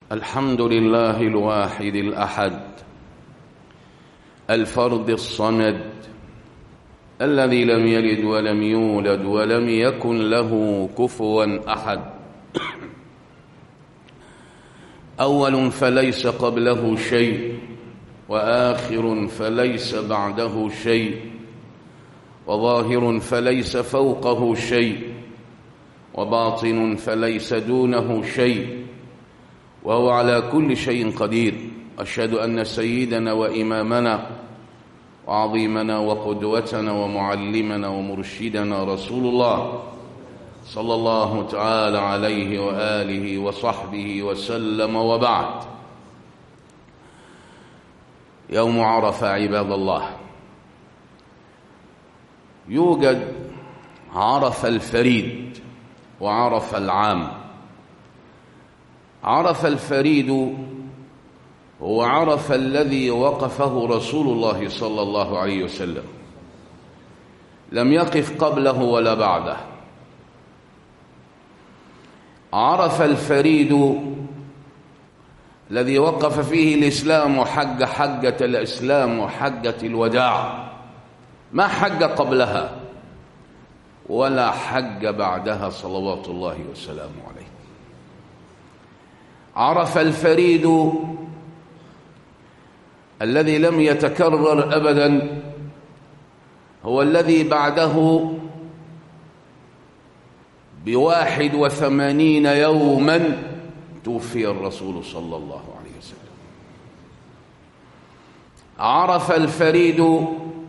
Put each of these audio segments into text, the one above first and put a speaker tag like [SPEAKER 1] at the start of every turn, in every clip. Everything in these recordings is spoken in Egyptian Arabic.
[SPEAKER 1] الحمد لله الواحد الأحد الفرد الصمد الذي لم يلد ولم يولد ولم يكن له كفوا أحد أول فليس قبله شيء وآخر فليس بعده شيء وظاهر فليس فوقه شيء وباطن فليس دونه شيء وهو على كل شيء قدير أشهد أن سيدنا وإمامنا وعظيمنا وقدوتنا ومعلمنا ومرشدنا رسول الله صلى الله تعالى عليه وآله وصحبه وسلم وبعد يوم عرفة عباد الله يوجد عرف الفريد وعرف العام عرف الفريد هو عرف الذي وقفه رسول الله صلى الله عليه وسلم لم يقف قبله ولا بعده عرف الفريد الذي وقف فيه الإسلام وحج حجة الإسلام وحجة الوداع ما حج قبلها ولا حج بعدها صلوات الله وسلامه عليه عرف الفريد الذي لم يتكرر أبدا هو الذي بعده بواحد وثمانين يوما توفي الرسول صلى الله عليه وسلم عرف الفريد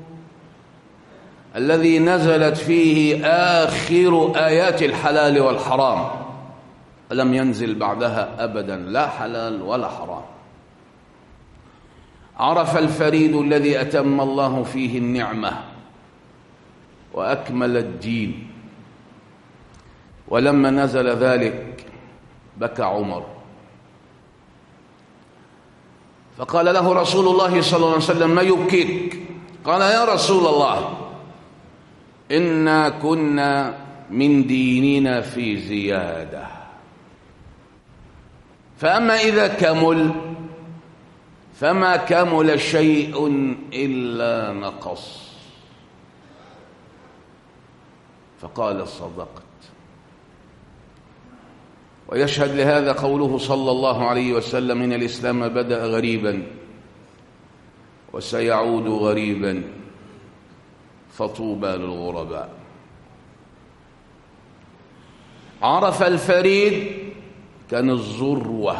[SPEAKER 1] الذي نزلت فيه آخر آيات الحلال والحرام لم ينزل بعدها أبدا لا حلال ولا حرام عرف الفريد الذي أتم الله فيه النعمة وأكمل الدين ولما نزل ذلك بكى عمر فقال له رسول الله صلى الله عليه وسلم ما يبكيك قال يا رسول الله إنا كنا من ديننا في زيادة فأما إذا كمل فما كمل شيء إلا نقص فقال صدقت ويشهد لهذا قوله صلى الله عليه وسلم إن الإسلام بدأ غريبا وسيعود غريبا فطوبى للغرباء عرف الفريد كان الذروة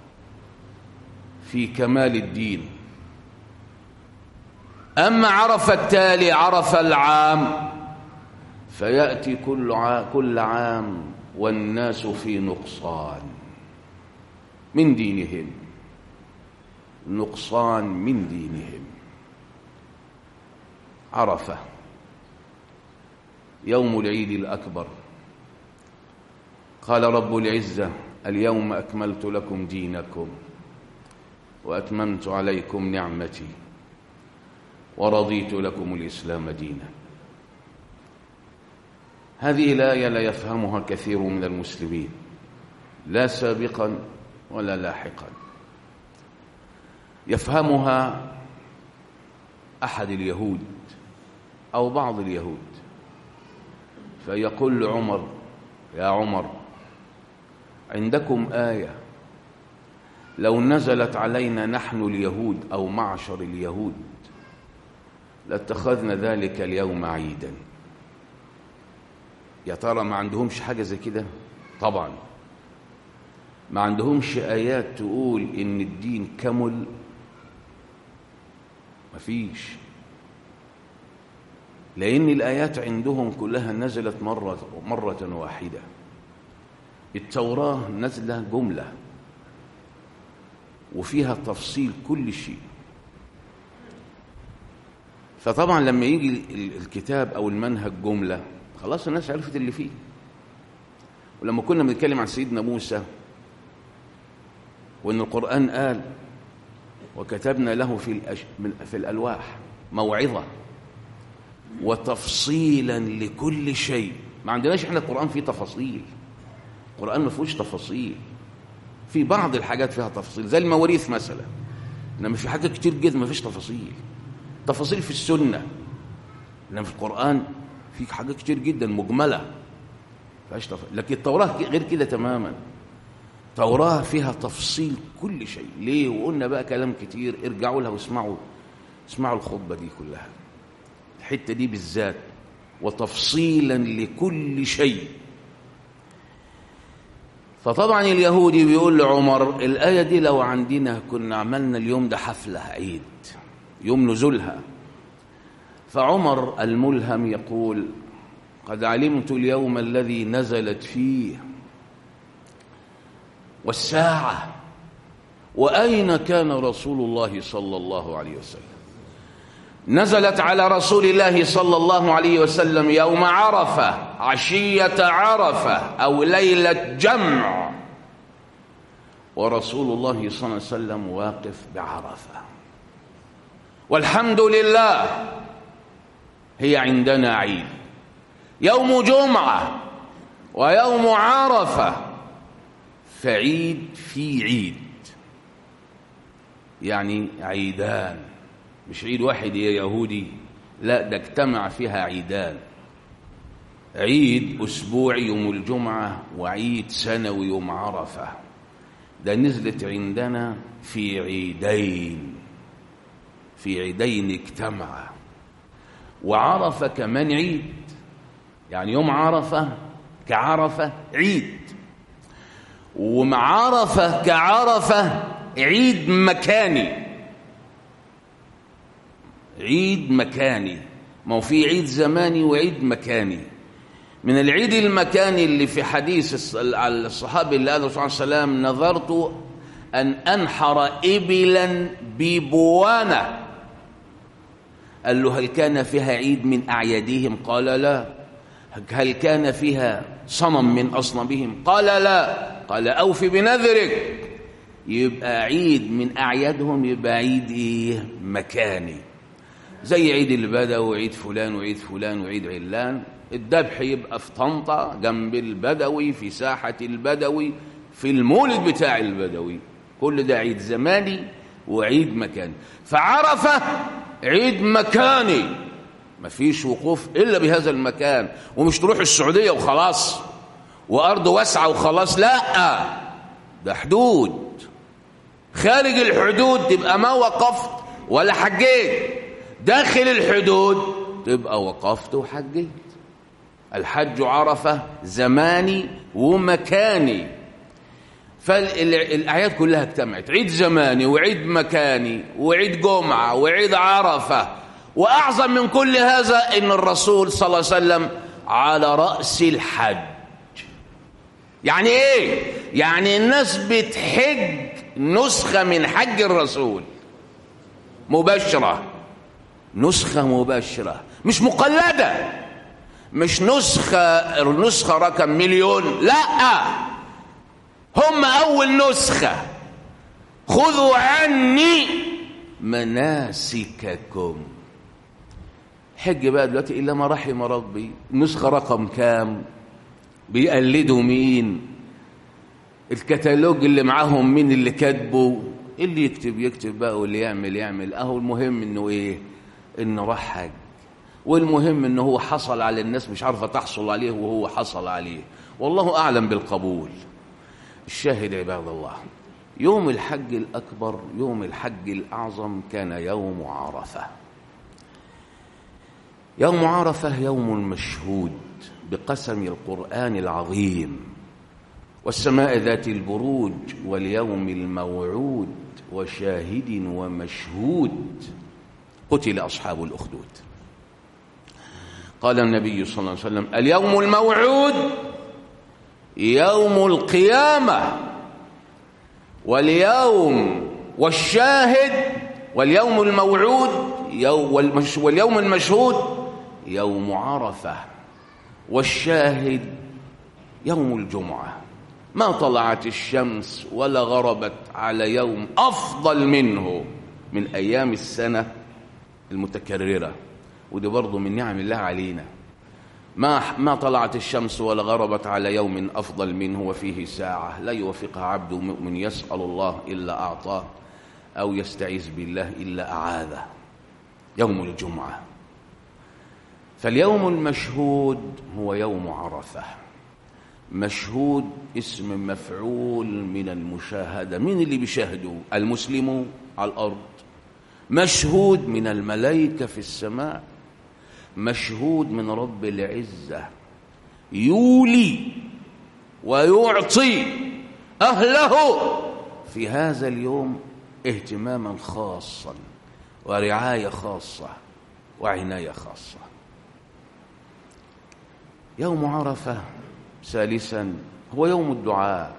[SPEAKER 1] في كمال الدين أما عرف التالي عرف العام فيأتي كل عام, كل عام والناس في نقصان من دينهم نقصان من دينهم عرفه يوم العيد الأكبر قال رب العزة اليوم أكملت لكم دينكم وأتممت عليكم نعمتي ورضيت لكم الإسلام دينا هذه الآية لا يفهمها كثير من المسلمين لا سابقا ولا لاحقا يفهمها أحد اليهود أو بعض اليهود فيقول لعمر يا عمر عندكم آية لو نزلت علينا نحن اليهود أو معشر اليهود لاتخذنا ذلك اليوم عيدا يا ترى ما عندهمش حاجة زي كده طبعا ما عندهمش آيات تقول إن الدين كمل مفيش لأن الآيات عندهم كلها نزلت مرة, مرة واحدة التوراة نزلة جملة وفيها تفصيل كل شيء فطبعا لما يجي الكتاب أو المنهج جملة خلاص الناس عرفت اللي فيه ولما كنا بنتكلم عن سيدنا موسى وأن القرآن قال وكتبنا له في, الأش... في الألواح موعظة وتفصيلا لكل شيء ما عندناش احنا القرآن فيه تفاصيل القرآن ما فيهوش تفاصيل في بعض الحاجات فيها تفاصيل زي المواريث مثلا انما في حاجات كتير جدا ما فيش تفاصيل تفاصيل في السنه انما في القران في حاجات كتير جدا مجمله فيهاش تف... لكن التوراه غير كده تماما التوراه فيها تفصيل كل شيء ليه وقلنا بقى كلام كتير ارجعوا لها واسمعوا اسمعوا الخطبه دي كلها الحته دي بالذات وتفصيلا لكل شيء فطبعا اليهودي بيقول لعمر الآية دي لو عندنا كنا عملنا اليوم ده حفلة عيد يوم نزولها فعمر الملهم يقول قد علمت اليوم الذي نزلت فيه والساعة وأين كان رسول الله صلى الله عليه وسلم نزلت على رسول الله صلى الله عليه وسلم يوم عرفة عشية عرفة أو ليلة جمع ورسول الله صلى الله عليه وسلم واقف بعرفة والحمد لله هي عندنا عيد يوم جمعة ويوم عرفة فعيد في عيد يعني عيدان مش عيد واحد يا يهودي لا ده اجتمع فيها عيدان عيد أسبوعي يوم الجمعة وعيد سنوي يوم عرفة ده نزلت عندنا في عيدين في عيدين اجتمعا وعرفة كمان عيد يعني يوم عرفة كعرفة عيد ومعرفة كعرفة عيد مكاني عيد مكاني ما هو في عيد زماني وعيد مكاني من العيد المكاني اللي في حديث الصحابي اللي قال الرسول صلى الله عليه وسلم نظرت أن أنحر إبلا ببوانة قال له هل كان فيها عيد من أعيادهم قال لا هل كان فيها صنم من أصنامهم قال لا قال أوف بنذرك يبقى عيد من أعيادهم يبقى عيد إيه مكاني زي عيد البدوي وعيد فلان وعيد فلان وعيد علان الذبح يبقى في طنطا جنب البدوي في ساحة البدوي في المولد بتاع البدوي كل ده عيد زماني وعيد مكاني فعرفة عيد مكاني مفيش وقوف إلا بهذا المكان ومش تروح السعودية وخلاص وأرض واسعة وخلاص لا ده حدود خارج الحدود تبقى ما وقفت ولا حجيت داخل الحدود تبقى وقفت وحجيت الحج عرفة زماني ومكاني فالأعياد كلها اجتمعت عيد زماني وعيد مكاني وعيد جمعة وعيد عرفة وأعظم من كل هذا إن الرسول صلى الله عليه وسلم على رأس الحج يعني إيه؟ يعني الناس بتحج نسخة من حج الرسول مباشرة نسخة مباشرة مش مقلدة مش نسخة نسخة رقم مليون لا هم أول نسخة خذوا عني مناسككم حج بقى دلوقتي إلا ما رحم ربي نسخة رقم كام بيقلدوا مين الكتالوج اللي معاهم مين اللي كاتبه اللي يكتب يكتب بقى واللي يعمل يعمل اهو المهم انه ايه انه راح حج والمهم انه هو حصل على الناس مش عارفه تحصل عليه وهو حصل عليه والله اعلم بالقبول الشاهد عباد الله يوم الحج الاكبر يوم الحج الاعظم كان يوم عرفه يوم عرفه يوم مشهود بقسم القران العظيم والسماء ذات البروج واليوم الموعود وشاهد ومشهود قتل أصحاب الأخدود قال النبي صلى الله عليه وسلم اليوم الموعود يوم القيامة واليوم والشاهد واليوم الموعود يوم واليوم المشهود يوم عرفة والشاهد يوم الجمعه ما طلعت الشمس ولا غربت على يوم أفضل منه من أيام السنة المتكررة ودي برضه من نعم الله علينا ما ما طلعت الشمس ولا غربت على يوم أفضل منه وفيه ساعة لا يوفقها عبد مؤمن يسأل الله إلا أعطاه أو يستعيذ بالله إلا أعاذه يوم الجمعة فاليوم المشهود هو يوم عرفة مشهود اسم مفعول من المشاهدة من اللي بيشاهدوا المسلم على الأرض مشهود من الملائكة في السماء مشهود من رب العزة يولي ويعطي أهله في هذا اليوم اهتماما خاصا ورعاية خاصة وعناية خاصة يوم عرفة ثالثا هو يوم الدعاء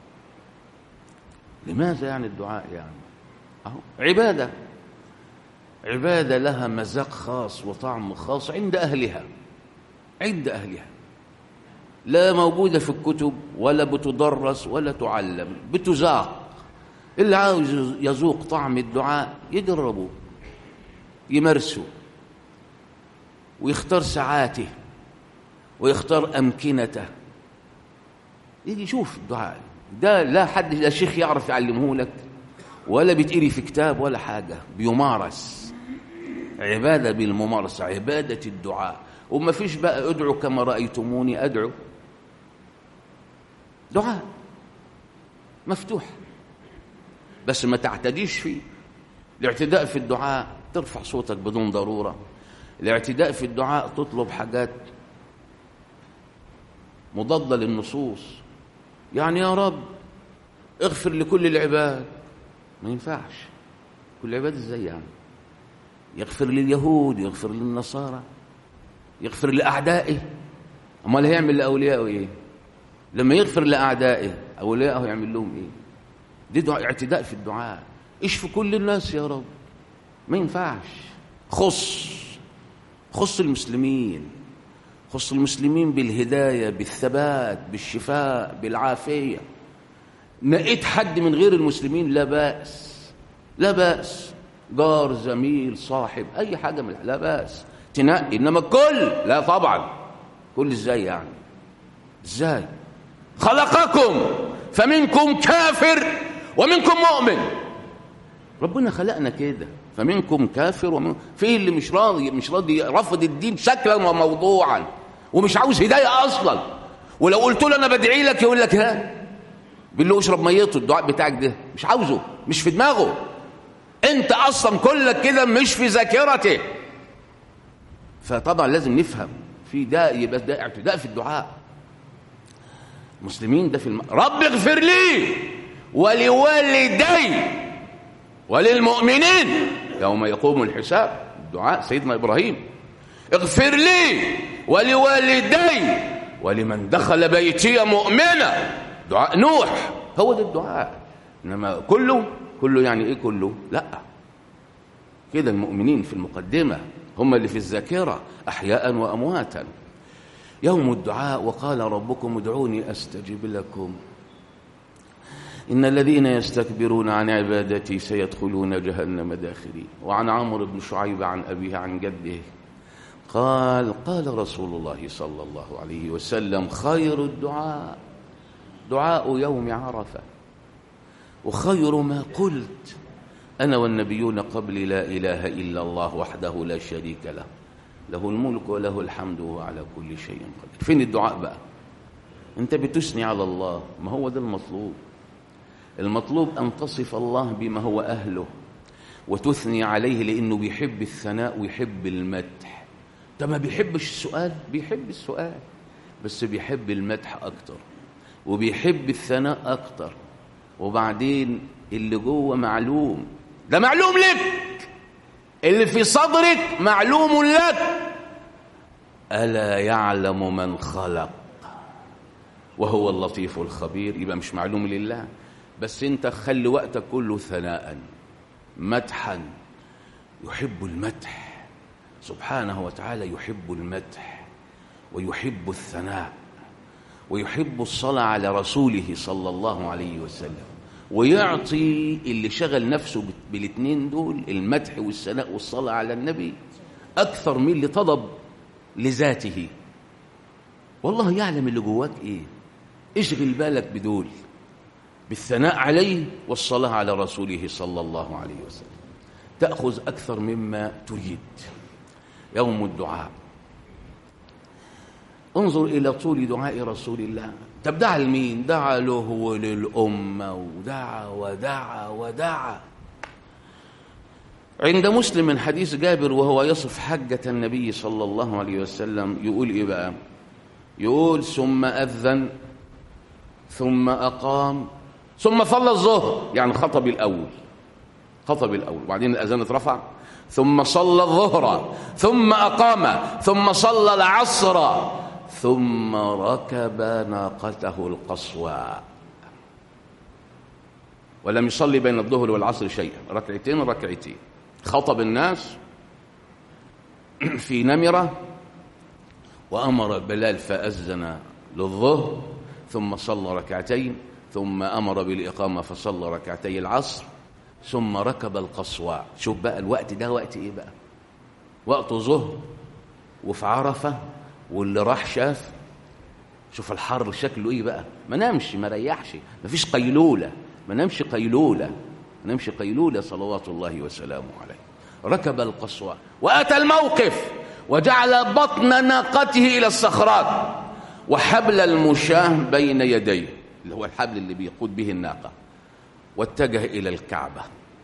[SPEAKER 1] لماذا يعني الدعاء يعني أهو عبادة عبادة لها مذاق خاص وطعم خاص عند أهلها عند أهلها لا موجودة في الكتب ولا بتدرس ولا تعلم بتذاق اللي عاوز يذوق طعم الدعاء يجربه يمارسه ويختار ساعاته ويختار أمكنته يجي يشوف الدعاء ده لا حد لا شيخ يعرف يعلمه لك ولا بيتقري في كتاب ولا حاجة بيمارس عبادة بالممارسة عبادة الدعاء وما فيش بقى ادعوا كما رأيتموني أدعو دعاء مفتوح بس ما تعتديش فيه الاعتداء في الدعاء ترفع صوتك بدون ضرورة الاعتداء في الدعاء تطلب حاجات مضادة للنصوص يعني يا رب اغفر لكل العباد ما ينفعش كل عباد ازاي يعني يغفر لليهود يغفر للنصارى يغفر لأعدائه امال هيعمل لأوليائه ايه لما يغفر لأعدائه أوليائه يعمل لهم ايه دي دعاء اعتداء في الدعاء ايش في كل الناس يا رب ما ينفعش خص خص المسلمين خص المسلمين بالهداية بالثبات بالشفاء بالعافية نقيت حد من غير المسلمين لا بأس لا بأس جار زميل صاحب أي حاجة من لا بأس تنقي إنما الكل لا طبعا كل إزاي يعني إزاي خلقكم فمنكم كافر ومنكم مؤمن ربنا خلقنا كده فمنكم كافر ومن في اللي مش راضي مش راضي رفض الدين شكلا وموضوعا ومش عاوز هدايه اصلا ولو قلت له انا بدعي لك يقول لك ها بيقول له اشرب ميته الدعاء بتاعك ده مش عاوزه مش في دماغه انت اصلا كلك كده مش في ذاكرته فطبعا لازم نفهم في ده يبقى ده اعتداء في الدعاء المسلمين ده في الم... رب اغفر لي ولوالدي وللمؤمنين يوم يقوم الحساب الدعاء سيدنا ابراهيم اغفر لي ولوالدي ولمن دخل بيتي مؤمنا دعاء نوح هو ده الدعاء انما كله كله يعني ايه كله لا كده المؤمنين في المقدمه هم اللي في الذاكره احياء وامواتا يوم الدعاء وقال ربكم ادعوني استجب لكم إن الذين يستكبرون عن عبادتي سيدخلون جهنم داخرين وعن عمرو بن شعيب عن أبيه عن جده قال قال رسول الله صلى الله عليه وسلم خير الدعاء دعاء يوم عرفة وخير ما قلت أنا والنبيون قبل لا إله إلا الله وحده لا شريك له له الملك وله الحمد وهو على كل شيء قدير فين الدعاء بقى انت بتثني على الله ما هو ده المطلوب المطلوب أن تصف الله بما هو أهله وتثني عليه لأنه بيحب الثناء ويحب المدح ده ما بيحبش السؤال بيحب السؤال بس بيحب المدح أكتر وبيحب الثناء أكتر وبعدين اللي جوه معلوم ده معلوم لك اللي في صدرك معلوم لك ألا يعلم من خلق وهو اللطيف الخبير يبقى مش معلوم لله بس انت خلي وقتك كله ثناء مدحا يحب المدح سبحانه وتعالى يحب المدح ويحب الثناء ويحب الصلاة على رسوله صلى الله عليه وسلم ويعطي اللي شغل نفسه بالاثنين دول المدح والثناء والصلاة على النبي أكثر من اللي طلب لذاته والله يعلم اللي جواك ايه اشغل بالك بدول بالثناء عليه والصلاة على رسوله صلى الله عليه وسلم تأخذ أكثر مما تريد يوم الدعاء انظر إلى طول دعاء رسول الله طب دعا لمين دعا له وللأمة ودعا ودعا ودعا عند مسلم من حديث جابر وهو يصف حجة النبي صلى الله عليه وسلم يقول إيه بقى يقول ثم أذن ثم أقام ثم صلى الظهر يعني خطب الأول خطب الأول وبعدين الأذان اترفع ثم صلى الظهر ثم أقام ثم صلى العصر ثم ركب ناقته القصوى ولم يصلي بين الظهر والعصر شيئا ركعتين ركعتين خطب الناس في نمرة وأمر بلال فأذن للظهر ثم صلى ركعتين ثم أمر بالإقامة فصلى ركعتي العصر ثم ركب القصواء شوف بقى الوقت ده وقت إيه بقى وقت ظهر وفي عرفة واللي راح شاف شوف الحر شكله إيه بقى ما نامش ما ريحش ما فيش قيلولة ما نامش قيلولة ما نامش قيلولة صلوات الله وسلامه عليه ركب القصواء وأتى الموقف وجعل بطن ناقته إلى الصخرات وحبل المشاه بين يديه اللي هو الحبل اللي بيقود به الناقة واتجه إلى الكعبة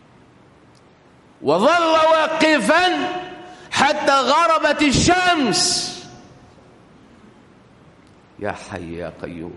[SPEAKER 1] وظل واقفا حتى غربت الشمس يا حي يا قيوم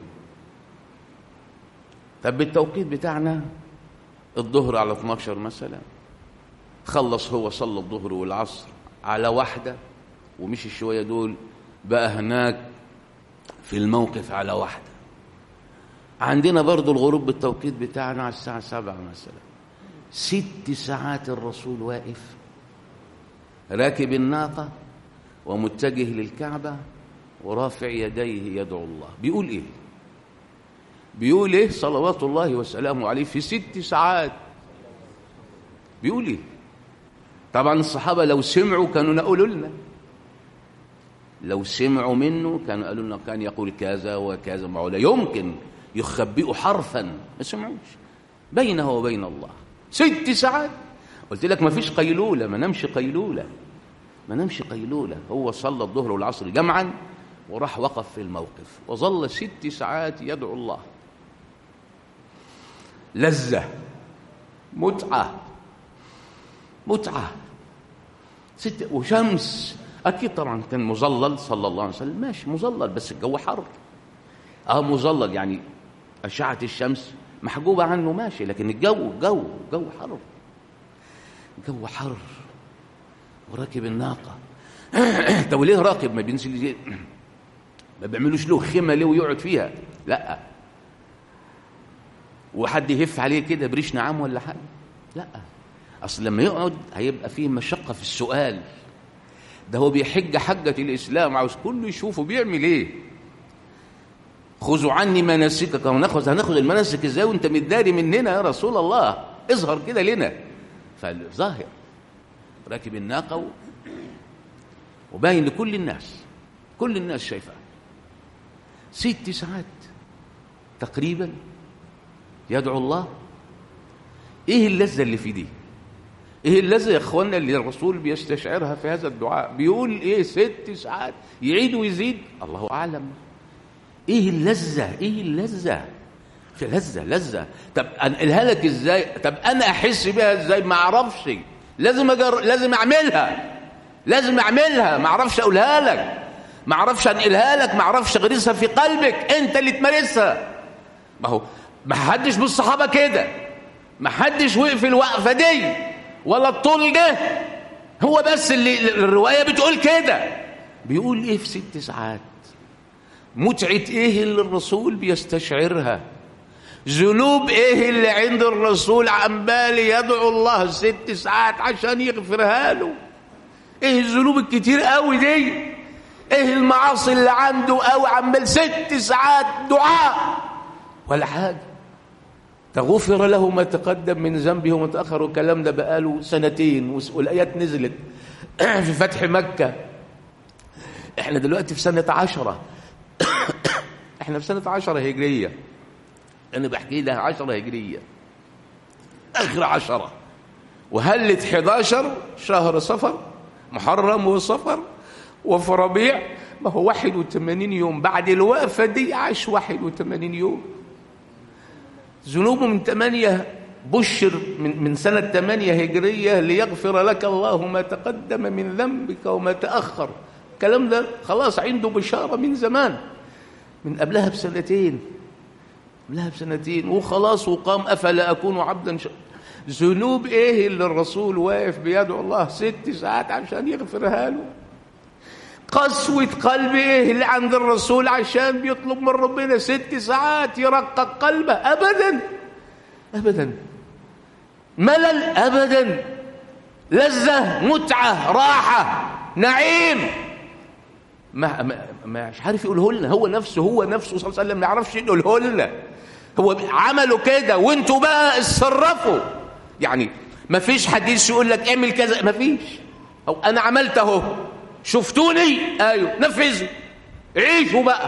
[SPEAKER 1] طب بالتوقيت بتاعنا الظهر على 12 مثلا خلص هو صلى الظهر والعصر على واحدة ومشي شوية دول بقى هناك في الموقف على واحدة عندنا برضو الغروب بالتوقيت بتاعنا على الساعة سبعة مثلا ست ساعات الرسول واقف راكب الناقة ومتجه للكعبة ورافع يديه يدعو الله بيقول ايه بيقول ايه صلوات الله وسلامه عليه في ست ساعات بيقول ايه طبعا الصحابة لو سمعوا كانوا نقولوا لنا لو سمعوا منه كانوا قالوا لنا كان يقول كذا وكذا ما لا يمكن يخبئوا حرفا ما سمعوش بينه وبين الله ست ساعات قلت لك ما فيش قيلولة ما نمشي قيلولة ما نمشي قيلولة هو صلى الظهر والعصر جمعا وراح وقف في الموقف وظل ست ساعات يدعو الله لذة متعة متعة ست وشمس أكيد طبعا كان مظلل صلى الله عليه وسلم ماشي مظلل بس الجو حر اه مظلل يعني أشعة الشمس محجوبة عنه ماشي لكن الجو جو جو حر جو حر وراكب الناقة طب ليه راكب ما بينزل ما بيعملوش له خيمة ليه ويقعد فيها لا وحد يهف عليه كده بريش نعام ولا حاجة لا أصل لما يقعد هيبقى فيه مشقة في السؤال ده هو بيحج حجة الإسلام عاوز كله يشوفه بيعمل إيه خذوا عني مناسككم وناخذ هناخد المناسك ازاي وانت متداري مننا يا رسول الله اظهر كده لنا فالظاهر راكب الناقة و... وباين لكل الناس كل الناس شايفاه ست ساعات تقريبا يدعو الله ايه اللذة اللي في دي ايه اللذة يا اخوانا اللي الرسول بيستشعرها في هذا الدعاء بيقول ايه ست ساعات يعيد ويزيد الله اعلم ايه اللذة ايه اللذة في لذة لذة طب انقلها لك ازاي طب انا احس بيها ازاي ما اعرفش لازم أجر... لازم اعملها لازم اعملها ما اعرفش اقولها لك ما اعرفش انقلها لك ما اعرفش اغرسها في قلبك انت اللي تمارسها ما هو ما حدش من الصحابه كده ما حدش وقف الوقفه دي ولا الطول ده هو بس اللي الروايه بتقول كده بيقول ايه في ست ساعات متعه ايه اللي الرسول بيستشعرها ذنوب ايه اللي عند الرسول عمال يدعو الله ست ساعات عشان يغفرها له ايه الذنوب الكتير قوي دي ايه المعاصي اللي عنده قوي عمال ست ساعات دعاء ولا حاجه تغفر له ما تقدم من ذنبه وما تاخر والكلام ده بقاله سنتين والايات نزلت في فتح مكه احنا دلوقتي في سنه عشرة احنا في سنة عشرة هجرية أنا بحكي لها عشرة هجرية آخر عشرة وهلت 11 شهر صفر محرم وصفر وفي ربيع ما هو 81 يوم بعد الوقفة دي عاش 81 يوم ذنوبه من 8 بشر من, من سنة 8 هجرية ليغفر لك الله ما تقدم من ذنبك وما تأخر الكلام ده خلاص عنده بشارة من زمان من قبلها بسنتين قبلها بسنتين وخلاص وقام أفلا أكون عبدا ش... ذنوب إيه اللي الرسول واقف بيدعو الله ست ساعات عشان يغفرها له قسوة قلب إيه اللي عند الرسول عشان بيطلب من ربنا ست ساعات يرقق قلبه أبدا أبدا ملل أبدا لذة متعة راحة نعيم ما, ما, ما مش عارف يقوله لنا هو نفسه هو نفسه صلى الله عليه وسلم ما يعرفش يقوله لنا هو عملوا كده وانتوا بقى اتصرفوا يعني ما فيش حديث يقول لك اعمل كذا ما فيش او انا عملت اهو شفتوني ايوه نفذوا عيشوا بقى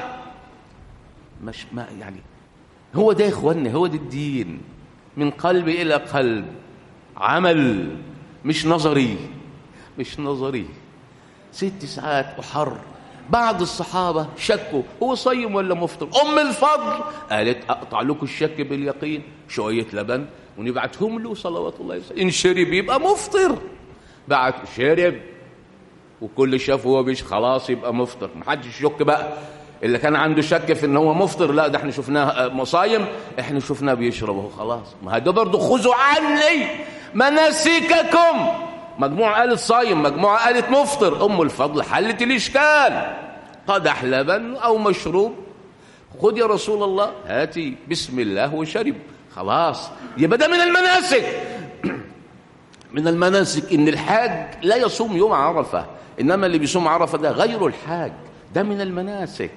[SPEAKER 1] مش ما يعني هو ده يا اخوانا هو ده الدين من قلب الى قلب عمل مش نظري مش نظري ست ساعات وحر بعض الصحابة شكوا هو صيم ولا مفطر أم الفضل قالت أقطع لكم الشك باليقين شوية لبن ونبعتهم له صلوات الله وسلم إن شرب يبقى مفطر بعت شرب وكل شاف هو بيش خلاص يبقى مفطر محدش يشك بقى اللي كان عنده شك في ان هو مفطر لا ده احنا شفناه مصايم احنا شفناه بيشرب اهو خلاص ما ده برضه خذوا عني مناسككم مجموعة قالت صايم مجموعة قالت مفطر أم الفضل حلت الإشكال قدح لبن أو مشروب خذ يا رسول الله هاتي بسم الله وشرب خلاص يبقى ده من المناسك من المناسك إن الحاج لا يصوم يوم عرفة إنما اللي بيصوم عرفة ده غير الحاج ده من المناسك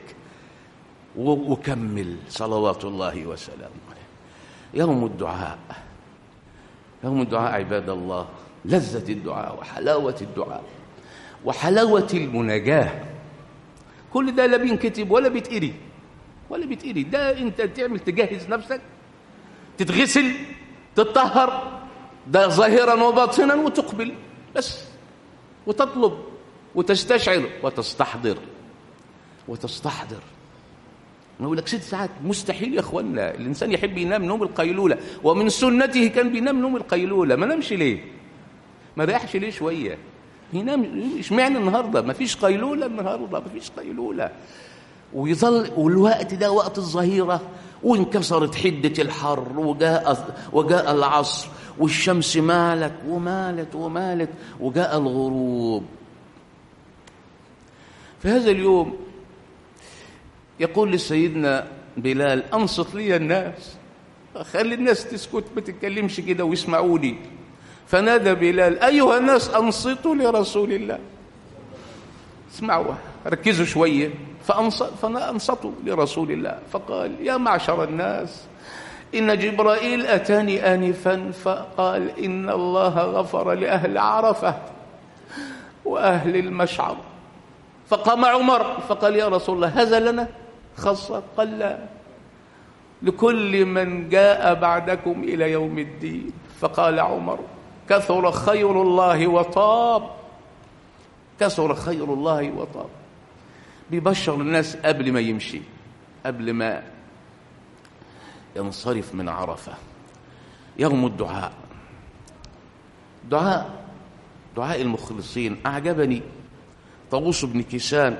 [SPEAKER 1] وكمل صلوات الله وسلامه يوم الدعاء يوم الدعاء عباد الله لذة الدعاء وحلاوة الدعاء وحلاوة المناجاة كل ده لا بينكتب ولا بيتقري ولا بيتقري ده انت تعمل تجهز نفسك تتغسل تتطهر ده ظاهرا وباطنا وتقبل بس وتطلب وتستشعر وتستحضر وتستحضر نقول لك ست ساعات مستحيل يا اخوانا الانسان يحب ينام نوم القيلوله ومن سنته كان بينام نوم القيلوله ما نامش ليه ما ريحش ليه شويه ينام اشمعنى النهارده ما فيش قيلوله النهارده ما فيش قيلوله ويظل والوقت ده وقت الظهيره وانكسرت حده الحر وجاء وجاء العصر والشمس مالت ومالت ومالت وجاء الغروب في هذا اليوم يقول لسيدنا بلال انصت لي الناس خلي الناس تسكت ما تتكلمش كده ويسمعوني فنادى بلال أيها الناس أنصتوا لرسول الله اسمعوا ركزوا شوية فأنصتوا لرسول الله فقال يا معشر الناس إن جبرائيل أتاني آنفا فقال إن الله غفر لأهل عرفة وأهل المشعر فقام عمر فقال يا رسول الله هذا لنا خاصة قال لا لكل من جاء بعدكم إلى يوم الدين فقال عمر كثر خير الله وطاب كثر خير الله وطاب بيبشر الناس قبل ما يمشي قبل ما ينصرف من عرفة يوم الدعاء دعاء دعاء المخلصين أعجبني طاووس بن كيسان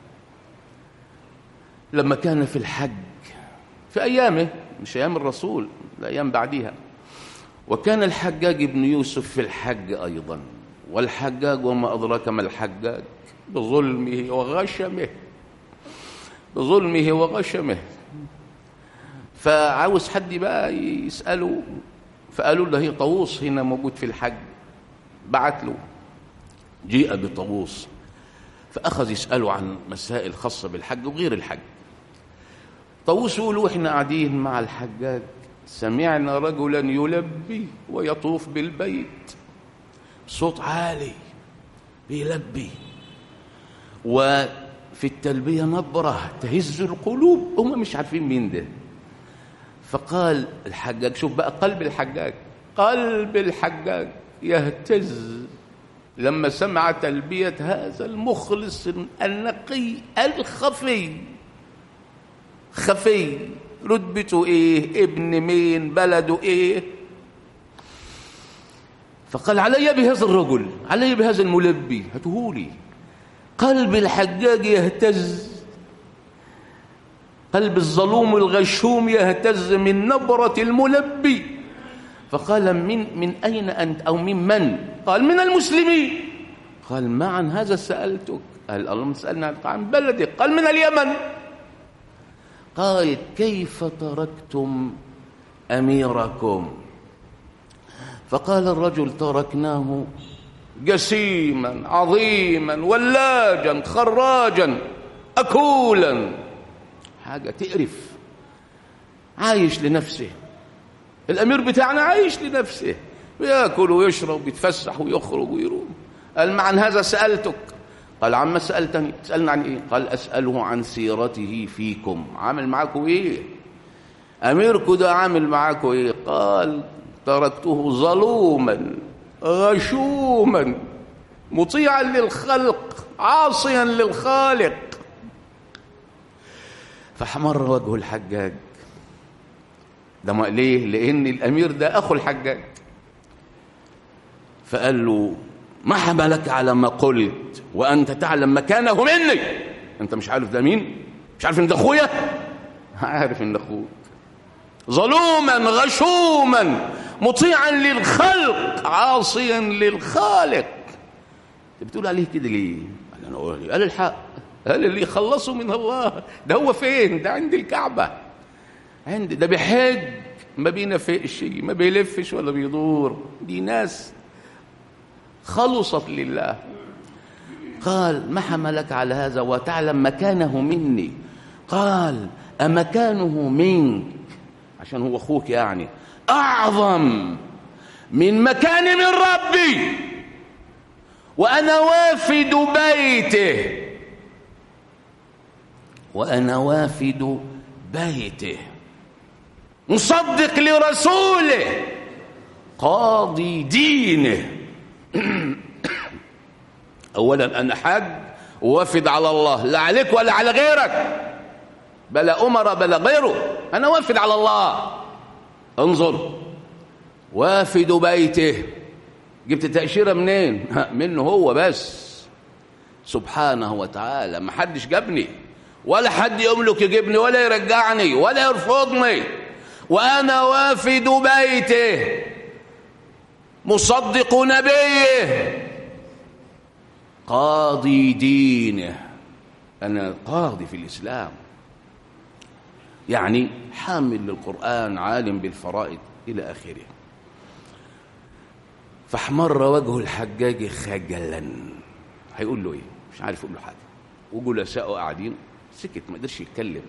[SPEAKER 1] لما كان في الحج في أيامه مش أيام الرسول الأيام بعديها وكان الحجاج بن يوسف في الحج أيضا والحجاج وما أدراك ما الحجاج بظلمه وغشمه بظلمه وغشمه فعاوز حد بقى يسأله فقالوا له هي طاووس هنا موجود في الحج بعت له جيء بطاووس فأخذ يسأله عن مسائل خاصة بالحج وغير الحج طاووس يقول احنا قاعدين مع الحجاج سمعنا رجلا يلبي ويطوف بالبيت صوت عالي بيلبي في التلبية نبرة تهز القلوب هم مش عارفين مين ده فقال الحجاج شوف بقى قلب الحجاج قلب الحجاج يهتز لما سمع تلبية هذا المخلص النقي الخفي خفي رتبته ايه ابن مين بلده ايه فقال علي بهذا الرجل علي بهذا الملبي هاتهولي قلب الحجاج يهتز قلب الظلوم الغشوم يهتز من نبرة الملبي فقال من من أين أنت أو من من قال من المسلمين قال ما عن هذا سألتك قال اللهم سألنا عن بلدك قال من اليمن قال كيف تركتم أميركم فقال الرجل تركناه جسيما عظيما ولاجا خراجا أكولا حاجة تقرف عايش لنفسه الأمير بتاعنا عايش لنفسه بياكل ويشرب ويتفسح ويخرج ويروح قال ما عن هذا سألتك قال عما سألتني تسألني عن إيه قال أسأله عن سيرته فيكم عامل معاكم إيه أميركم ده عامل معاكم إيه قال تركته ظلوما غشوما مطيعا للخلق عاصيا للخالق فحمر وجه الحجاج ده ما ليه لان الامير ده اخو الحجاج فقال له ما حملك على ما قلت وانت تعلم مكانه مني انت مش عارف ده مين مش عارف ان ده اخويا عارف ان اخوك ظلوما غشوما مطيعا للخلق عاصيا للخالق انت بتقول عليه كده ليه قال انا أقول قال الحق قال اللي يخلصوا من الله ده هو فين ده عند الكعبه عند ده بيحج ما بينافقش ما بيلفش ولا بيدور دي ناس خلصت لله قال ما حملك على هذا وتعلم مكانه مني قال أمكانه منك عشان هو أخوك يعني أعظم من مكان من ربي وأنا وافد بيته وأنا وافد بيته مصدق لرسوله قاضي دينه اولا انا حاج وافد على الله لا عليك ولا على غيرك بلا امر بلا غيره انا وافد على الله انظر وافد بيته جبت تأشيرة منين منه هو بس سبحانه وتعالى ما حدش جابني ولا حد يملك يجيبني ولا يرجعني ولا يرفضني وأنا وافد بيته مصدق نبيه قاضي دينه أنا قاضي في الإسلام يعني حامل للقرآن عالم بالفرائض إلى آخره فاحمر وجه الحجاج خجلا هيقول له ايه مش عارف يقول له حاجه وجلساءه قاعدين سكت ما قدرش يتكلم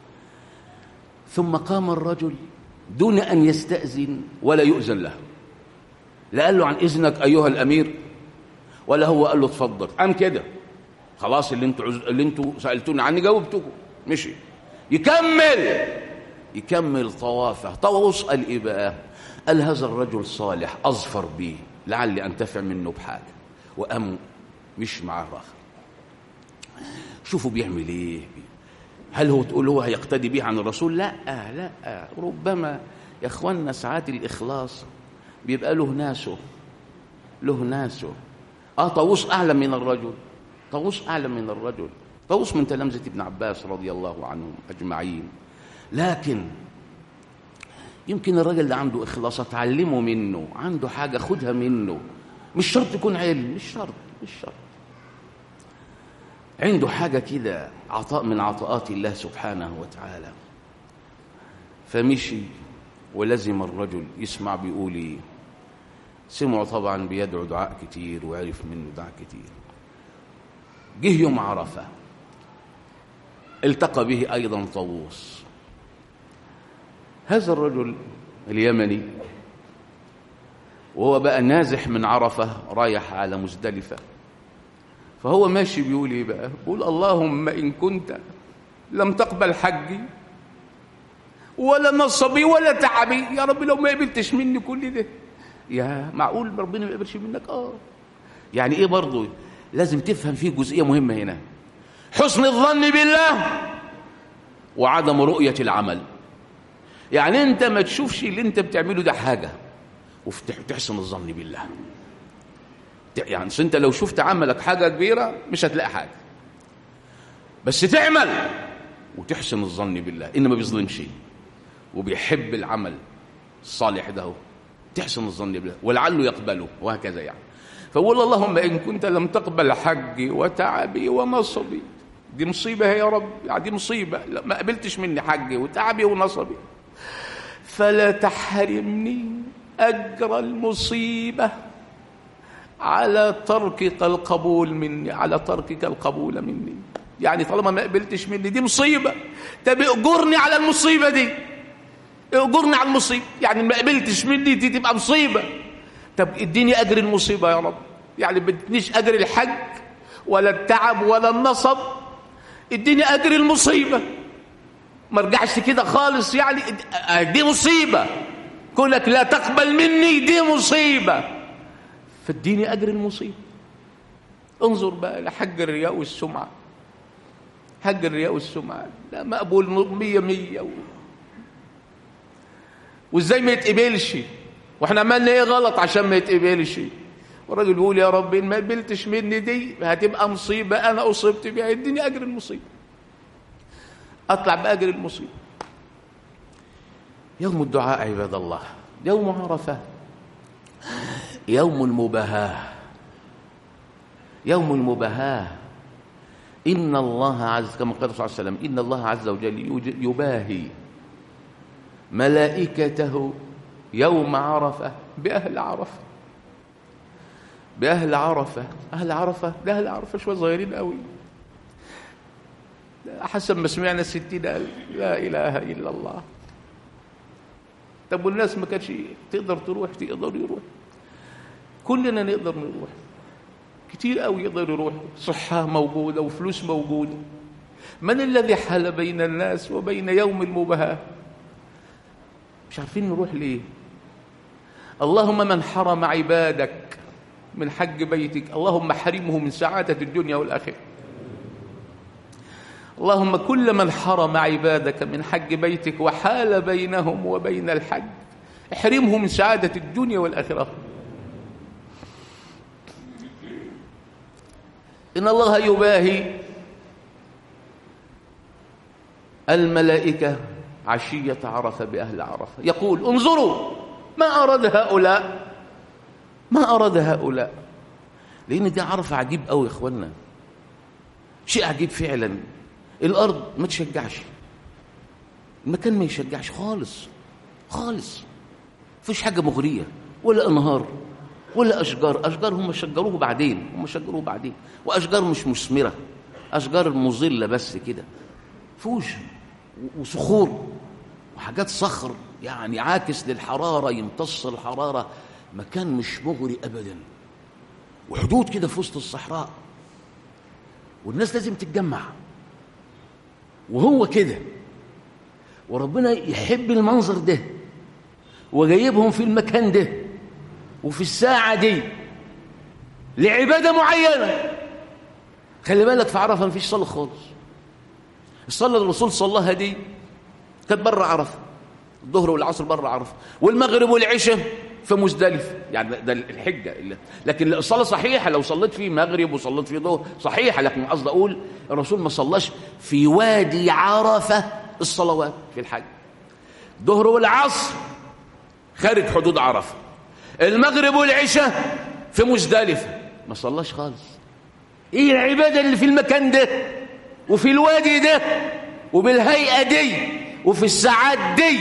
[SPEAKER 1] ثم قام الرجل دون ان يستاذن ولا يؤذن له لا قال له عن اذنك ايها الامير ولا هو قال له اتفضل قام كده خلاص اللي انتوا عز... اللي انتوا سالتوني عني جاوبتكم مشي يكمل يكمل طوافه طاووس قال ايه بقى قال هذا الرجل صالح اظفر بي لعلي انتفع منه بحاجه وقام مش معاه راخر شوفوا بيعمل ايه هل هو تقول هو هيقتدي به عن الرسول لا لا ربما يا اخوانا ساعات الاخلاص بيبقى له ناسه له ناسه اه طاووس اعلم من الرجل طاووس اعلم من الرجل طاووس من تلامذه ابن عباس رضي الله عنهم اجمعين لكن يمكن الراجل ده عنده اخلاص اتعلمه منه عنده حاجه خدها منه مش شرط يكون علم مش شرط مش شرط عنده حاجه كده عطاء من عطاءات الله سبحانه وتعالى فمشي ولزم الرجل يسمع بيقول ايه سمعوا طبعا بيدعو دعاء كتير وعرف منه دعاء كتير جه يوم عرفه التقى به ايضا طاووس هذا الرجل اليمني وهو بقى نازح من عرفة رايح على مزدلفة فهو ماشي بيقول ايه بقى بيقول اللهم ان كنت لم تقبل حجي ولا نصبي ولا تعبي يا رب لو ما قبلتش مني كل ده يا معقول ربنا ما يقبلش منك اه يعني ايه برضه لازم تفهم فيه جزئيه مهمه هنا حسن الظن بالله وعدم رؤيه العمل يعني انت ما تشوفش اللي انت بتعمله ده حاجه وتحسن الظن بالله يعني انت لو شفت عملك حاجه كبيره مش هتلاقي حاجه بس تعمل وتحسن الظن بالله ان ما بيظلمش وبيحب العمل الصالح ده تحسن الظن بالله ولعله يقبله وهكذا يعني فقول اللهم ان كنت لم تقبل حجي وتعبي ونصبي دي مصيبه يا رب يعني دي مصيبه لا ما قبلتش مني حجي وتعبي ونصبي فلا تحرمني اجر المصيبه على تركك القبول مني على تركك القبول مني يعني طالما ما قبلتش مني دي مصيبه طب اجرني على المصيبه دي اجرني على المصيبه يعني ما قبلتش مني دي تبقى مصيبه طب اديني اجر المصيبه يا رب يعني ما ادينيش اجر الحج ولا التعب ولا النصب اديني اجر المصيبه ما ارجعش كده خالص يعني دي مصيبه كونك لا تقبل مني دي مصيبه فاديني اجر المصيبه انظر بقى لحج الرياء والسمعه حج الرياء والسمعه لا مقبول مية مية و... وازاي ما يتقبلش واحنا عملنا ايه غلط عشان ما يتقبلش والراجل بيقول يا رب ان ما قبلتش مني دي هتبقى مصيبه انا اصبت بيها اديني اجر المصيبه اطلع باجر المصيبه يوم الدعاء عباد الله يوم عرفه يوم المباهاه يوم المباهاه ان الله عز كما قال صلى الله عليه وسلم ان الله عز وجل يباهي ملائكته يوم عرفه باهل عرفه باهل عرفه اهل عرفه ده اهل عرفه شويه صغيرين قوي حسب ما سمعنا ستين ألف لا إله إلا الله طب والناس ما كانتش تقدر تروح تقدر يروح كلنا نقدر نروح كتير قوي يقدر يروح صحة موجودة وفلوس موجودة من الذي حال بين الناس وبين يوم المباهاة مش عارفين نروح ليه اللهم من حرم عبادك من حج بيتك اللهم حرمه من سعادة الدنيا والآخرة اللهم كل من حرم عبادك من حج بيتك وحال بينهم وبين الحج احرمه من سعادة الدنيا والآخرة إن الله يباهي الملائكة عشية عرفة بأهل عرفة يقول انظروا ما أراد هؤلاء ما أراد هؤلاء لأن دي عرفة عجيب أوي يا إخوانا شيء عجيب فعلا الأرض ما تشجعش المكان ما يشجعش خالص خالص مفيش حاجة مغرية ولا أنهار ولا أشجار أشجار هم شجروه بعدين هم شجروه بعدين وأشجار مش مثمرة أشجار مظلة بس كده فوش وصخور وحاجات صخر يعني عاكس للحرارة يمتص الحرارة مكان مش مغري أبدا وحدود كده في وسط الصحراء والناس لازم تتجمع وهو كده وربنا يحب المنظر ده وجايبهم في المكان ده وفي الساعة دي لعبادة معينة خلي بالك في عرفة مفيش صلاة خالص الصلاة الرسول صلاها دي كانت بره عرفة الظهر والعصر بره عرفة والمغرب والعشاء في مزدلفة يعني ده الحجة لكن الصلاة صحيحة لو صليت فيه مغرب وصليت فيه ظهر صحيحة لكن قصدي أقول الرسول ما صلاش في وادي عرفة الصلوات في الحج الظهر والعصر خارج حدود عرفة المغرب والعشاء في مزدلفة ما صلاش خالص ايه العبادة اللي في المكان ده وفي الوادي ده وبالهيئة دي وفي الساعات دي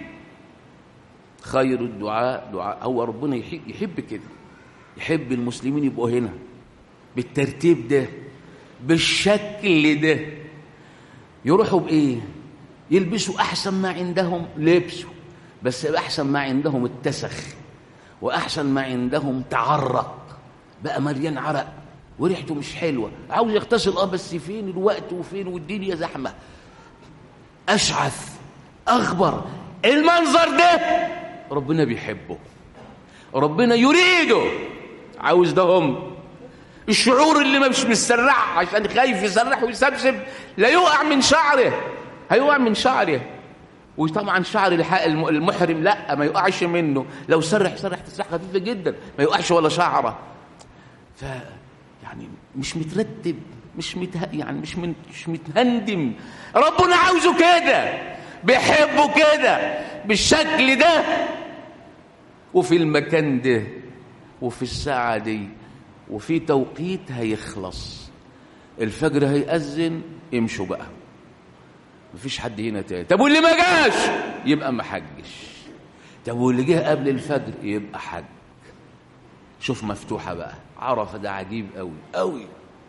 [SPEAKER 1] خير الدعاء دعاء هو ربنا يحب, يحب كده يحب المسلمين يبقوا هنا بالترتيب ده بالشكل ده يروحوا بإيه يلبسوا أحسن ما عندهم لبسوا بس أحسن ما عندهم اتسخ وأحسن ما عندهم تعرق بقى مليان عرق وريحته مش حلوة عاوز يغتسل اه بس فين الوقت وفين والدنيا زحمة أشعث أخبر المنظر ده ربنا بيحبه ربنا يريده عاوز ده هم الشعور اللي مش مسترح عشان خايف يسرح ويسبسب لا يقع من شعره هيقع من شعره وطبعا شعر المحرم لا ما يقعش منه لو سرح سرح تسرح خفيفه جدا ما يقعش ولا شعره ف يعني مش مترتب مش مته... يعني مش من... مش متهندم ربنا عاوزه كده بيحبه كده بالشكل ده وفي المكان ده وفي الساعة دي وفي توقيت هيخلص الفجر هيأذن امشوا بقى مفيش حد هنا تاني طب واللي ما جاش يبقى ما حجش طب واللي جه قبل الفجر يبقى حج شوف مفتوحة بقى عرفة ده عجيب قوي قوي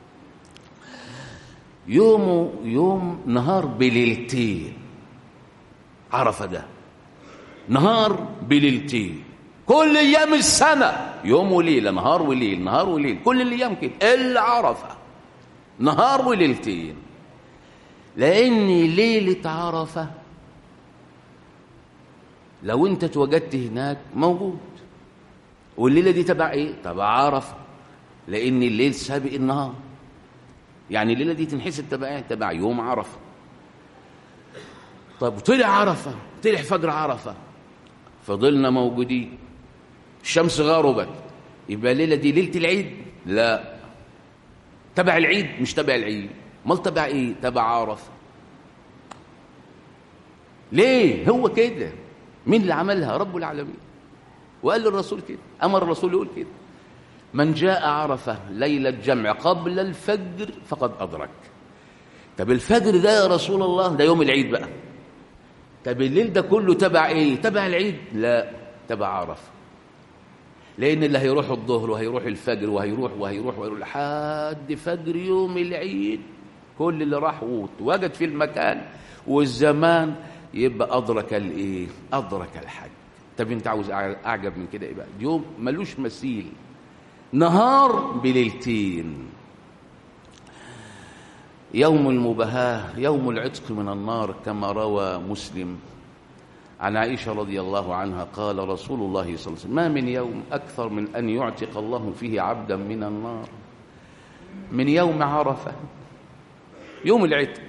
[SPEAKER 1] يومه يوم نهار بليلتين عرفة ده نهار بليلتين كل ايام السنه يوم وليله نهار وليل نهار وليل كل الايام كده الا عرفه نهار وليلتين لان ليله عرفه لو انت اتوجدت هناك موجود والليله دي تبع ايه تبع عرفه لان الليل سابق النهار يعني الليله دي تنحسب تبع ايه تبع يوم عرفه طب طلع عرفه طلع فجر عرفه فضلنا موجودين الشمس غربت يبقى الليله دي ليله العيد لا تبع العيد مش تبع العيد امال تبع ايه تبع عرفه ليه هو كده مين اللي عملها رب العالمين وقال للرسول كده امر الرسول يقول كده من جاء عرفه ليله الجمع قبل الفجر فقد ادرك طب الفجر ده يا رسول الله ده يوم العيد بقى طب الليل ده كله تبع ايه تبع العيد لا تبع عرفه لان اللي هيروح الظهر وهيروح الفجر وهيروح وهيروح وهيروح لحد فجر يوم العيد كل اللي راح وجد في المكان والزمان يبقى ادرك الايه ادرك الحج طب انت عاوز اعجب من كده ايه بقى يوم ملوش مثيل نهار بليلتين يوم المباهاه يوم العتق من النار كما روى مسلم عن عائشة رضي الله عنها قال رسول الله صلى الله عليه وسلم ما من يوم أكثر من أن يعتق الله فيه عبدا من النار من يوم عرفة يوم العتق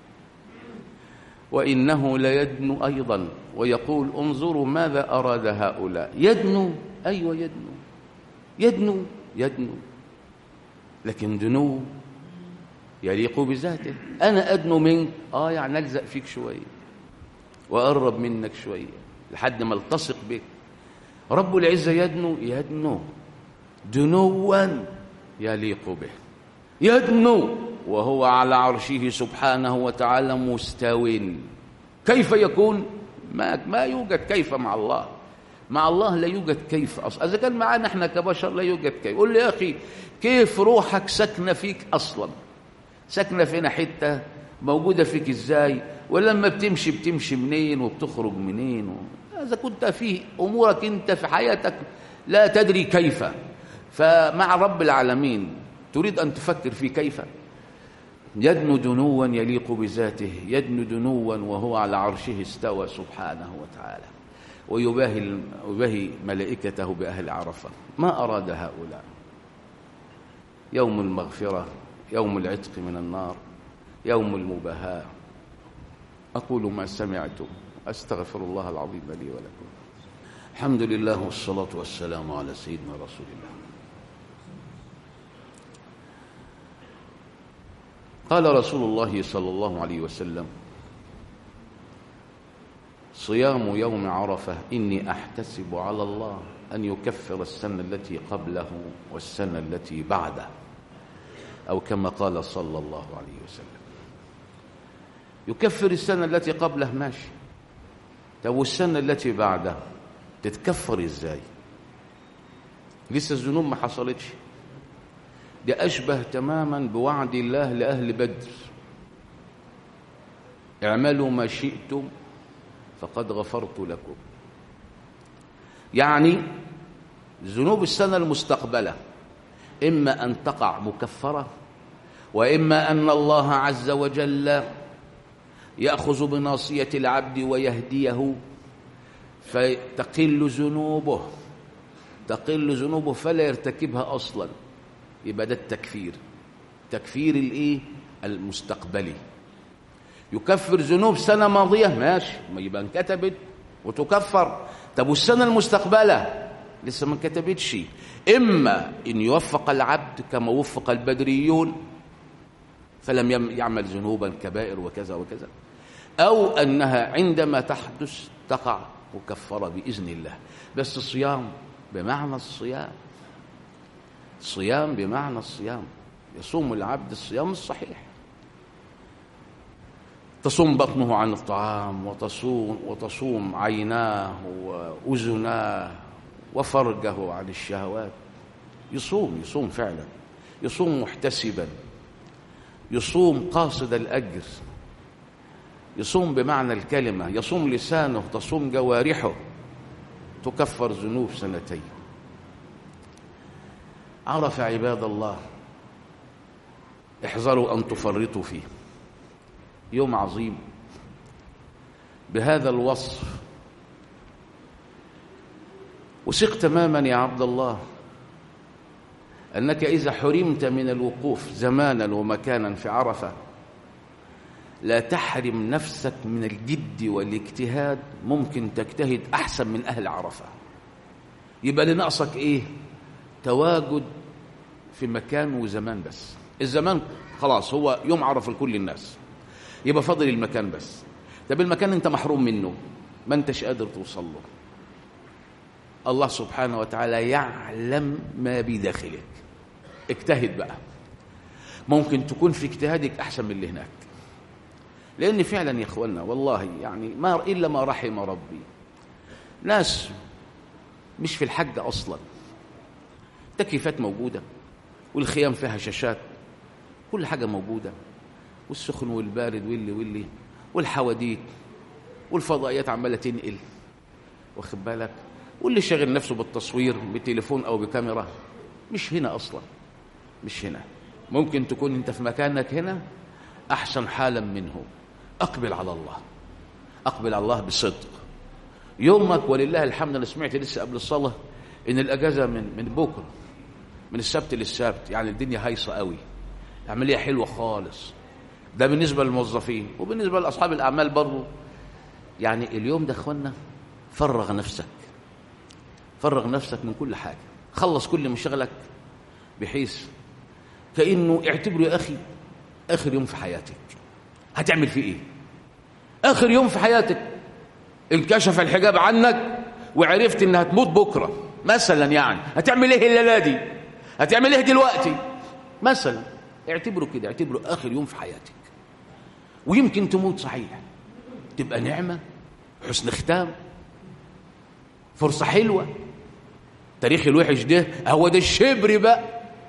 [SPEAKER 1] وإنه ليدنو أيضا ويقول انظروا ماذا أراد هؤلاء يدنو أيوة يدنو يدنو يدنو لكن دنو يليق بذاته أنا أدنو منك آه يعني ألزق فيك شوية وأقرب منك شوية لحد ما التصق بك رب العزة يدنو يدنو دنوا يليق به يدنو وهو على عرشه سبحانه وتعالى مستو كيف يكون ما ما يوجد كيف مع الله مع الله لا يوجد كيف اصلا اذا كان معنا احنا كبشر لا يوجد كيف قول لي يا اخي كيف روحك ساكنه فيك اصلا ساكنه فينا حته موجوده فيك ازاي ولما بتمشي بتمشي منين وبتخرج منين و... اذا كنت في امورك انت في حياتك لا تدري كيف فمع رب العالمين تريد ان تفكر في كيف يدنو دنوا يليق بذاته يدنو دنوا وهو على عرشه استوى سبحانه وتعالى ويباهي يباهي ملائكته بأهل عرفة ما أراد هؤلاء يوم المغفرة يوم العتق من النار يوم المباهاة أقول ما سمعتم أستغفر الله العظيم لي ولكم الحمد لله والصلاة والسلام على سيدنا رسول الله قال رسول الله صلى الله عليه وسلم صيام يوم عرفة إني أحتسب على الله أن يكفر السنة التي قبله والسنة التي بعده أو كما قال صلى الله عليه وسلم يكفر السنة التي قبله ماشي طب والسنة التي بعده تتكفر ازاي لسه الذنوب ما حصلتش ده أشبه تماما بوعد الله لأهل بدر اعملوا ما شئتم فقد غفرت لكم يعني ذنوب السنة المستقبلة إما أن تقع مكفرة وإما أن الله عز وجل يأخذ بناصية العبد ويهديه فتقل ذنوبه تقل ذنوبه فلا يرتكبها أصلا يبقى ده التكفير تكفير الايه المستقبلي يكفر ذنوب سنة ماضية ماشي ما يبقى انكتبت وتكفر طب والسنة المستقبلة لسه ما انكتبتش إما إن يوفق العبد كما وفق البدريون فلم يعمل ذنوبا كبائر وكذا وكذا أو أنها عندما تحدث تقع مكفرة بإذن الله بس الصيام بمعنى الصيام صيام بمعنى الصيام يصوم العبد الصيام الصحيح تصوم بطنه عن الطعام وتصوم وتصوم عيناه وأذناه وفرجه عن الشهوات يصوم يصوم فعلا يصوم محتسبا يصوم قاصد الأجر يصوم بمعنى الكلمة يصوم لسانه تصوم جوارحه تكفر ذنوب سنتين عرف عباد الله احذروا أن تفرطوا فيه يوم عظيم بهذا الوصف وثق تماما يا عبد الله أنك إذا حرمت من الوقوف زمانا ومكانا في عرفة لا تحرم نفسك من الجد والاجتهاد ممكن تجتهد أحسن من أهل عرفة يبقى لناقصك إيه تواجد في مكان وزمان بس الزمان خلاص هو يوم عرفة لكل الناس يبقى فاضل المكان بس طب المكان انت محروم منه ما انتش قادر توصل له الله سبحانه وتعالى يعلم ما بداخلك اجتهد بقى ممكن تكون في اجتهادك احسن من اللي هناك لان فعلا يا اخوانا والله يعني ما الا ما رحم ربي ناس مش في الحج اصلا تكييفات موجوده والخيام فيها شاشات كل حاجه موجوده والسخن والبارد واللي واللي والحواديت والفضائيات عماله تنقل واخد بالك واللي شاغل نفسه بالتصوير بتليفون او بكاميرا مش هنا اصلا مش هنا ممكن تكون انت في مكانك هنا احسن حالا منه اقبل على الله اقبل على الله بصدق يومك ولله الحمد انا سمعت لسه قبل الصلاه ان الاجازه من من بكره من السبت للسبت يعني الدنيا هايصه قوي عمليه حلوه خالص ده بالنسبه للموظفين وبالنسبه لاصحاب الاعمال برضه يعني اليوم ده اخوانا فرغ نفسك فرغ نفسك من كل حاجه خلص كل مشغلك بحيث كانه اعتبره يا اخي اخر يوم في حياتك هتعمل فيه ايه اخر يوم في حياتك انكشف الحجاب عنك وعرفت انها تموت بكره مثلا يعني هتعمل ايه الليله دي هتعمل ايه دلوقتي مثلا اعتبره كده اعتبره اخر يوم في حياتك ويمكن تموت صحيح تبقى نعمه حسن ختام فرصه حلوه تاريخ الوحش ده هو ده الشبر بقى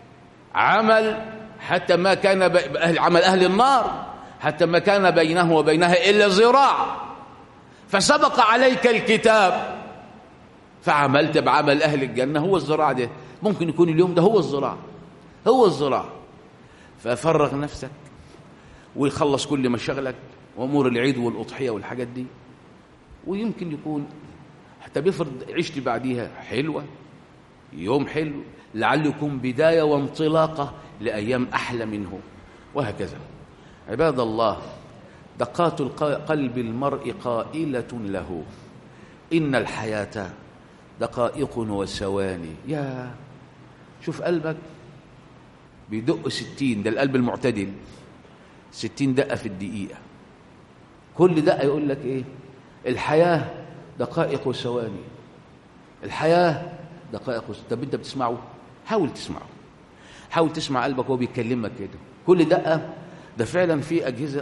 [SPEAKER 1] عمل حتى ما كان أهل عمل اهل النار حتى ما كان بينه وبينها الا ذراع فسبق عليك الكتاب فعملت بعمل اهل الجنه هو الذراع ده ممكن يكون اليوم ده هو الذراع هو الذراع ففرغ نفسك ويخلص كل مشاغلك وامور العيد والاضحيه والحاجات دي ويمكن يكون حتى بيفرض عشت بعديها حلوه يوم حلو لعله يكون بدايه وانطلاقه لايام احلى منه وهكذا عباد الله دقات قلب المرء قائله له ان الحياه دقائق وثواني يا شوف قلبك بيدق ستين ده القلب المعتدل ستين دقة في الدقيقة كل دقة يقول لك ايه الحياة دقائق وثواني الحياة دقائق وثواني طب انت بتسمعه حاول تسمعه حاول تسمع قلبك وهو بيكلمك كده كل دقة ده فعلا في أجهزة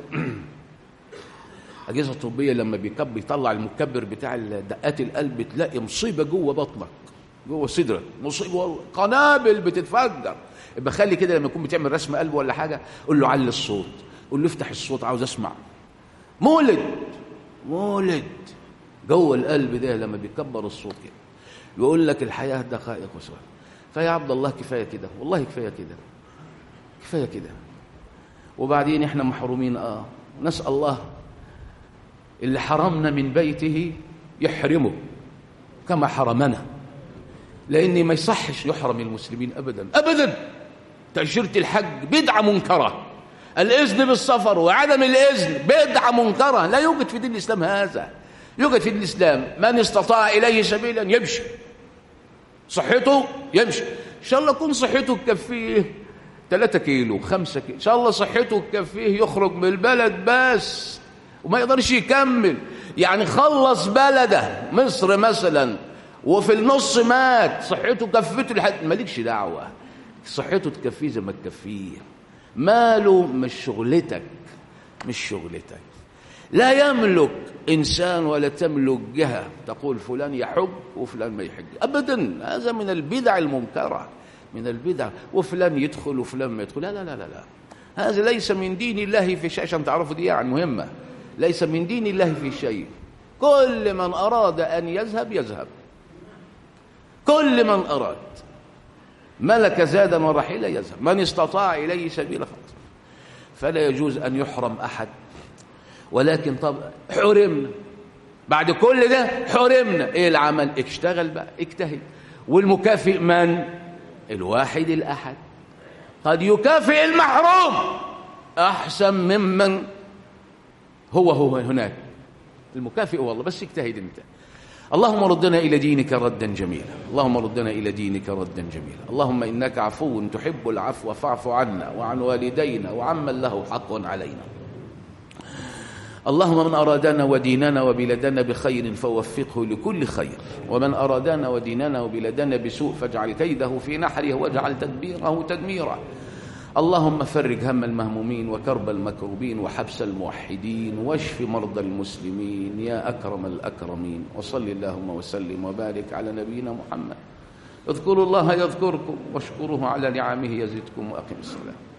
[SPEAKER 1] أجهزة طبية لما بيكب بيطلع المكبر بتاع دقات القلب تلاقي مصيبة جوه بطنك جوه صدرك مصيبة قنابل بتتفجر يبقى خلي كده لما يكون بتعمل رسم قلب ولا حاجة قول له علي الصوت قول له افتح الصوت عاوز اسمع مولد مولد جوه القلب ده لما بيكبر الصوت كده يقول لك الحياة دقائق وثواني فيا عبد الله كفاية كده والله كفاية كده كفاية كده وبعدين احنا محرومين اه نسأل الله اللي حرمنا من بيته يحرمه كما حرمنا لأن ما يصحش يحرم المسلمين أبدا أبدا تأشيرة الحج بدعة منكرة الإذن بالسفر وعدم الإذن بدعة منكرة لا يوجد في دين الإسلام هذا يوجد في دين الإسلام من استطاع إليه سبيلا يمشي صحته يمشي إن شاء الله يكون صحته تكفيه 3 كيلو 5 كيلو إن شاء الله صحته تكفيه يخرج من البلد بس وما يقدرش يكمل يعني خلص بلده مصر مثلا وفي النص مات صحته كفته لحد مالكش دعوة صحته تكفيه زي ما تكفيه ماله مش شغلتك مش شغلتك لا يملك إنسان ولا تملك جهة تقول فلان يحج وفلان ما يحج أبدا هذا من البدع المنكرة من البدع وفلان يدخل وفلان ما يدخل لا لا لا لا, لا. هذا ليس من دين الله في شيء عشان تعرفوا دي يعني مهمة ليس من دين الله في شيء كل من أراد أن يذهب يذهب كل من أراد ملك زادا ورحيلا يذهب من استطاع إليه سبيلا خلاص فلا يجوز أن يحرم أحد ولكن طب حرمنا بعد كل ده حرمنا ايه العمل اشتغل بقى اجتهد والمكافئ من الواحد الأحد قد يكافئ المحروم أحسن ممن هو هو هناك المكافئ والله بس اجتهد انت اللهم ردنا إلى دينك ردا جميلا اللهم ردنا إلى دينك ردا جميلا اللهم إنك عفو تحب العفو فاعف عنا وعن والدينا وعمن له حق علينا اللهم من أرادنا وديننا وبلادنا بخير فوفقه لكل خير ومن أرادنا وديننا وبلادنا بسوء فاجعل كيده في نحره واجعل تدبيره تدميره اللهم فرج هم المهمومين وكرب المكروبين وحبس الموحدين واشف مرضى المسلمين يا أكرم الأكرمين وصل اللهم وسلم وبارك على نبينا محمد اذكروا الله يذكركم واشكروه على نعمه يزدكم وأقم الصلاة